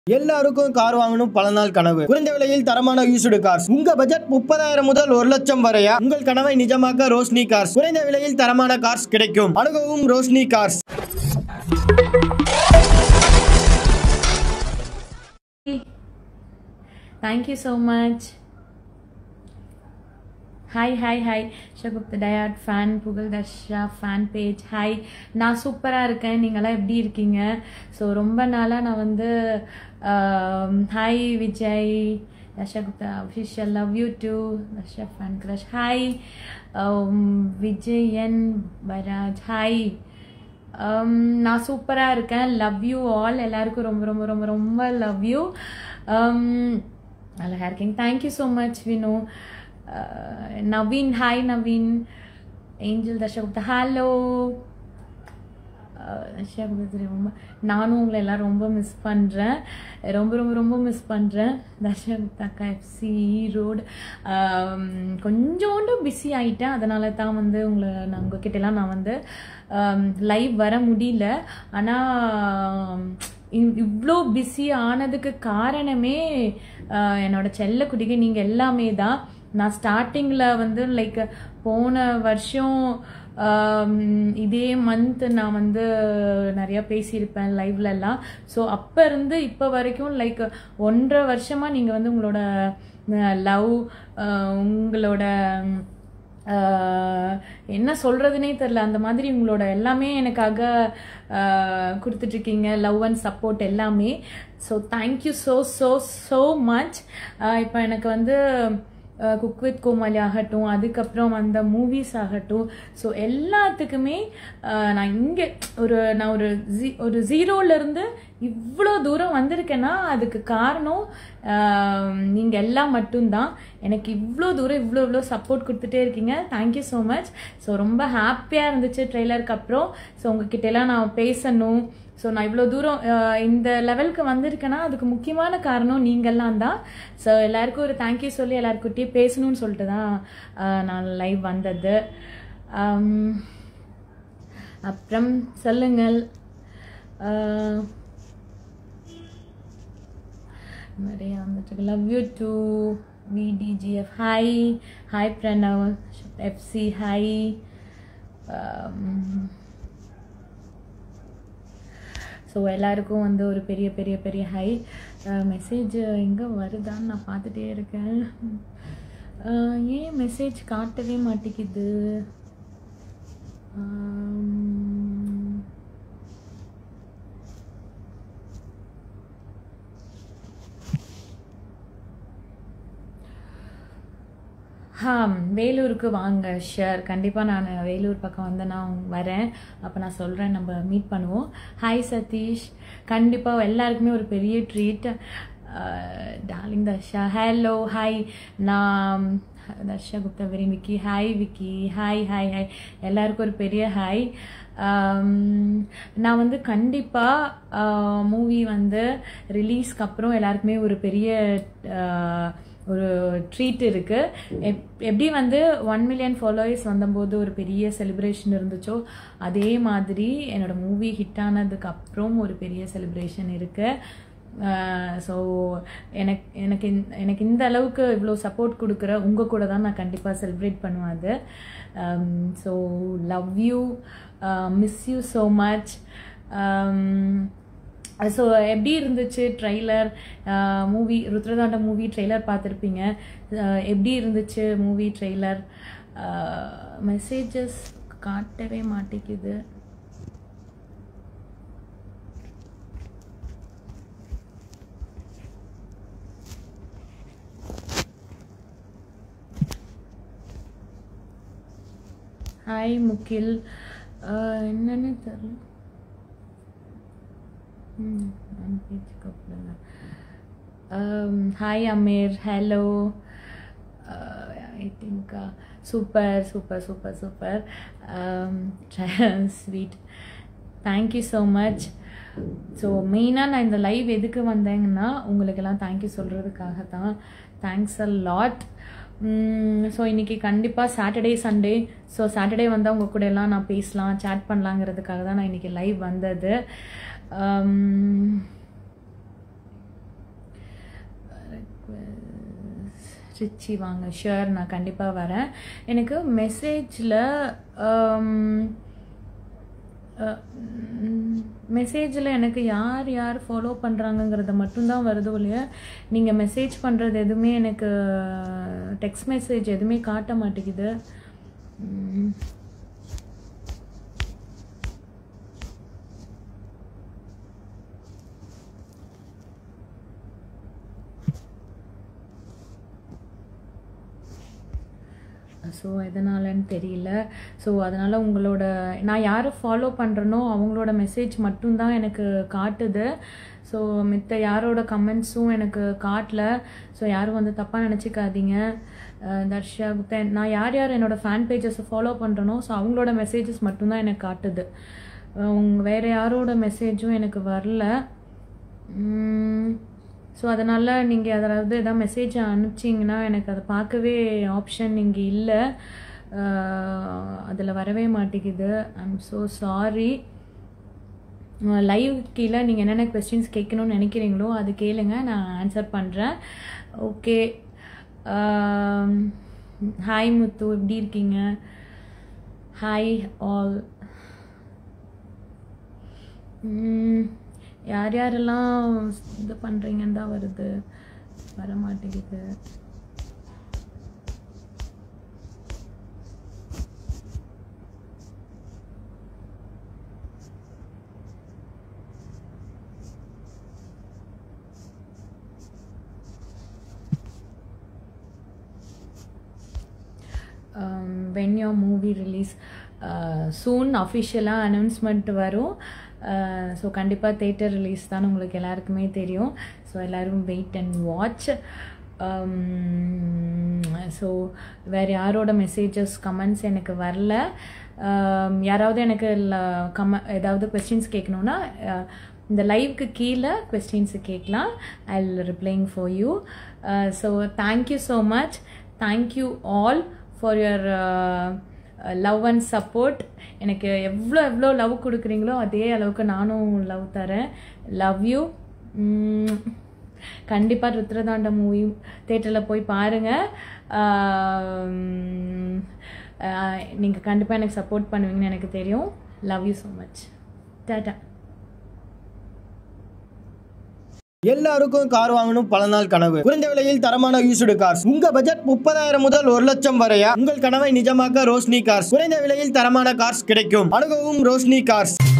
எல்லாருக்கும் கார் வாங்கணும் பல நாள் கனவு குறைந்த விலையில் தரமான யூஸ்டு கார்ஸ் உங்க பட்ஜெட் முப்பதாயிரம் முதல் ஒரு லட்சம் வரையா உங்கள் கனவை நிஜமாக்க ரோஷினி கார்ஸ் குறைந்த விலையில் தரமான கார்ஸ் கிடைக்கும் அணுகவும் Roshini cars Thank you so much. Hi hi hi ஷகுப்த டயாட் ஃபேன் புகழ் தர்ஷா ஃபேன் பேஜ் ஹாய் நான் சூப்பராக இருக்கேன் நீங்களாம் எப்படி இருக்கீங்க ஸோ ரொம்ப நாளாக நான் வந்து hi Vijay Dharsha Gupta official love you too Dharsha fan crush hi Vijayan வராஜ் ஹாய் நான் சூப்பராக இருக்கேன் லவ் யூ ஆல் எல்லாருக்கும் ரொம்ப ரொம்ப ரொம்ப ரொம்ப லவ் யூ அழகாக இருக்கீங்க thank you so much Vinu Naveen hi Naveen angel Dharsha Gupta hello Dharsha Gupta ரொம்ப நானும் உங்களை எல்லாம் ரொம்ப மிஸ் பண்ணுறேன் ரொம்ப ரொம்ப ரொம்ப மிஸ் பண்ணுறேன் தர்ஷகுப்தா எஃப்சி ஈரோடு கொஞ்சோண்டு பிஸி ஆகிட்டேன் அதனால தான் வந்து உங்களை நான் உங்ககிட்டலாம் நான் வந்து லைவ் வர முடியல ஆனால் இவ்வளோ பிஸி ஆனதுக்கு காரணமே என்னோட செல்ல குடிகை நீங்கள் எல்லாமே தான் நான் ஸ்டார்டிங்கில் வந்து லைக் போன வருஷம் இதே மந்த் நான் வந்து நிறையா பேசியிருப்பேன் லைவ்லலாம் ஸோ அப்போ இருந்து இப்போ வரைக்கும் லைக் ஒன்றரை வருஷமாக நீங்கள் வந்து உங்களோட லவ் உங்களோட என்ன சொல்கிறதுனே தெரில அந்த மாதிரி உங்களோட எல்லாமே எனக்காக கொடுத்துட்ருக்கீங்க லவ் அண்ட் சப்போர்ட் எல்லாமே so thank you so so so much இப்போ எனக்கு வந்து குக் வித் கோமாளி ஆகட்டும் அதுக்கப்புறம் வந்த மூவிஸ் ஆகட்டும் ஸோ எல்லாத்துக்குமே நான் இங்கே ஒரு நான் ஒரு ஜீ ஒரு ஜீரோலேருந்து இவ்வளோ தூரம் வந்திருக்கேன்னா அதுக்கு காரணம் நீங்கள் எல்லாம் மட்டும்தான் எனக்கு இவ்வளோ தூரம் இவ்வளோ இவ்வளோ சப்போர்ட் கொடுத்துட்டே இருக்கீங்க தேங்க்யூ ஸோ மச் ஸோ ரொம்ப ஹாப்பியாக இருந்துச்சு ட்ரெய்லருக்கு அப்புறம் ஸோ உங்ககிட்டலாம் நான் பேசணும் ஸோ நான் இவ்வளோ தூரம் இந்த லெவலுக்கு வந்திருக்கேன்னா அதுக்கு முக்கியமான காரணம் நீங்கள்லாம் தான் ஸோ எல்லாருக்கும் ஒரு தேங்க்யூ சொல்லி எல்லாருக்கிட்டையும் பேசணும்னு சொல்லிட்டு தான் நான் லைவ் வந்தது அப்புறம் சொல்லுங்கள் நிறைய வந்துட்டு love you too VDGF hi hi Pranav FC hi so எல்லாருக்கும் வந்து ஒரு பெரிய பெரிய பெரிய ஹை மெசேஜ் எங்கே வருதான்னு நான் பார்த்துட்டே இருக்கேன் ஏன் மெசேஜ் காட்டவே மாட்டேங்குது ஆ வேலூருக்கு வாங்க ஷேர் கண்டிப்பாக நான் வேலூர் பக்கம் வந்து நான் வரேன் அப்போ நான் சொல்கிறேன் நம்ம மீட் பண்ணுவோம் ஹாய் சதீஷ் கண்டிப்பாக எல்லாருக்குமே ஒரு பெரிய treat darling Dharsha hello hi நான் Dharsha Gupta very Vicky hi Vicky hi hi hi எல்லாருக்கும் ஒரு பெரிய ஹாய் நான் வந்து கண்டிப்பாக மூவி வந்து ரிலீஸ்க்கு அப்புறம் எல்லாருக்குமே ஒரு பெரிய ஒரு ட்ரீட் இருக்குது எப் எப்படி வந்து ஒன் மில்லியன் ஃபாலோவர்ஸ் வந்தபோது ஒரு பெரிய செலிப்ரேஷன் இருந்துச்சோ அதே மாதிரி என்னோடய மூவி ஹிட் ஆனதுக்கு அப்புறம் ஒரு பெரிய செலிப்ரேஷன் இருக்குது ஸோ எனக்கு எனக்கு எனக்கு இந்த அளவுக்கு இவ்வளோ சப்போர்ட் கொடுக்குற உங்கள் கூட தான் நான் கண்டிப்பாக செலிப்ரேட் பண்ணுவேன் அது so love you miss you so much so எப்படி இருந்துச்சு ட்ரெய்லர் மூவி ருத்ரதாண்ட மூவி ட்ரெய்லர் பார்த்துருப்பீங்க எப்படி இருந்துச்சு மூவி ட்ரெய்லர் மெசேஜஸ் காட்டவே மாட்டேங்குது ஹாய் முகில் என்னன்னு தெரியல hi Aamir hello I think super super super super sweet thank you so much so மெயினாக நான் இந்த லைவ் எதுக்கு வந்தேங்கன்னா உங்களுக்கெல்லாம் தேங்க்யூ சொல்கிறதுக்காக தான் தேங்க்ஸ் அ லாட் ஸோ இன்றைக்கி கண்டிப்பாக சாட்டர்டே சண்டே ஸோ சாட்டர்டே வந்தால் உங்கள் கூட எல்லாம் நான் பேசலாம் சேட் பண்ணலாங்கிறதுக்காக தான் நான் இன்றைக்கி லைவ் வந்தது திருச்சி வாங்க ஷுர் நான் கண்டிப்பாக வரேன் எனக்கு மெசேஜில் மெசேஜில் எனக்கு யார் யார் ஃபாலோ பண்ணுறாங்கங்கிறத மட்டும்தான் வருது இல்லையா நீங்கள் மெசேஜ் பண்ணுறது எதுவுமே எனக்கு டெக்ஸ்ட் மெசேஜ் எதுவுமே காட்ட மாட்டேங்குது உம், ஸோ எதனாலன்னு தெரியல ஸோ அதனால் உங்களோட நான் யாரை ஃபாலோ பண்ணுறனோ அவங்களோட மெசேஜ் மட்டும்தான் எனக்கு காட்டுது ஸோ மித்த யாரோட கமெண்ட்ஸும் எனக்கு காட்டல ஸோ யாரும் வந்து தப்பாக நினச்சிக்காதீங்க அஹ் தர்ஷா குப்தா நான் யார் யார் என்னோட ஃபேன் பேஜஸை ஃபாலோ பண்ணுறனோ ஸோ அவங்களோட மெசேஜஸ் மட்டும்தான் எனக்கு காட்டுது அஹ் உங்க வேறு யாரோட மெசேஜும் எனக்கு வரல ஸோ அதனால் நீங்கள் அதாவது எதாவது மெசேஜ் அனுப்பிச்சிங்கன்னா எனக்கு அதை பார்க்கவே ஆப்ஷன் இங்கே இல்லை அதில் வரவே மாட்டேங்குது ஐம் ஸோ சாரி லைவ் கீழே நீங்கள் என்னென்ன கொஸ்டின்ஸ் கேட்கணும்னு நினைக்கிறீங்களோ அது கேளுங்க நான் ஆன்சர் பண்ணுறேன் ஓகே ஹாய் முத்து எப்படி இருக்கீங்க ஹாய் ஆல் யார் யாரெல்லாம் இது பண்ணுறீங்கன்னு தான் வருது வர மாட்டேங்குது when your movie release soon அஃபிஷியலாக அனௌன்ஸ்மெண்ட் வரும் ஸோ கண்டிப்பாக தேட்டர் ரிலீஸ் தான் உங்களுக்கு எல்லாருக்குமே தெரியும் ஸோ எல்லோரும் வெயிட் அண்ட் வாட்ச் ஸோ வேறு யாரோட மெசேஜஸ் கமெண்ட்ஸ் எனக்கு வரல Um, யாராவது எனக்கு கம ஏதாவது கொஸ்டின்ஸ் கேட்கணுன்னா uh, இந்த லைவ்க்கு கீழே கொஸ்டின்ஸு கேட்கலாம் I replying for you so thank you so much thank you all for your love and support எனக்கு எவ்வளோ எவ்வளோ லவ் கொடுக்குறீங்களோ அதே அளவுக்கு நானும் லவ் தரேன் லவ் யூ கண்டிப்பாக ருத்ரதாண்ட மூவி தேட்டரில் போய் பாருங்கள் நீங்கள் கண்டிப்பாக எனக்கு சப்போர்ட் பண்ணுவீங்கன்னு எனக்கு தெரியும் லவ் யூ ஸோ மச் டாட்டா எல்லாருக்கும் கார் வாங்கணும் பல நாள் கனவு குறைந்த விலையில் தரமான யூஸ்டு கார்ஸ் உங்க பட்ஜெட் முப்பதாயிரம் முதல் ஒரு லட்சம் வரையா உங்கள் கனவை நிஜமாக்க ரோஷினி கார்ஸ் குறைந்த விலையில் தரமான கார்ஸ் கிடைக்கும் அணுகவும் ரோஷினி கார்ஸ்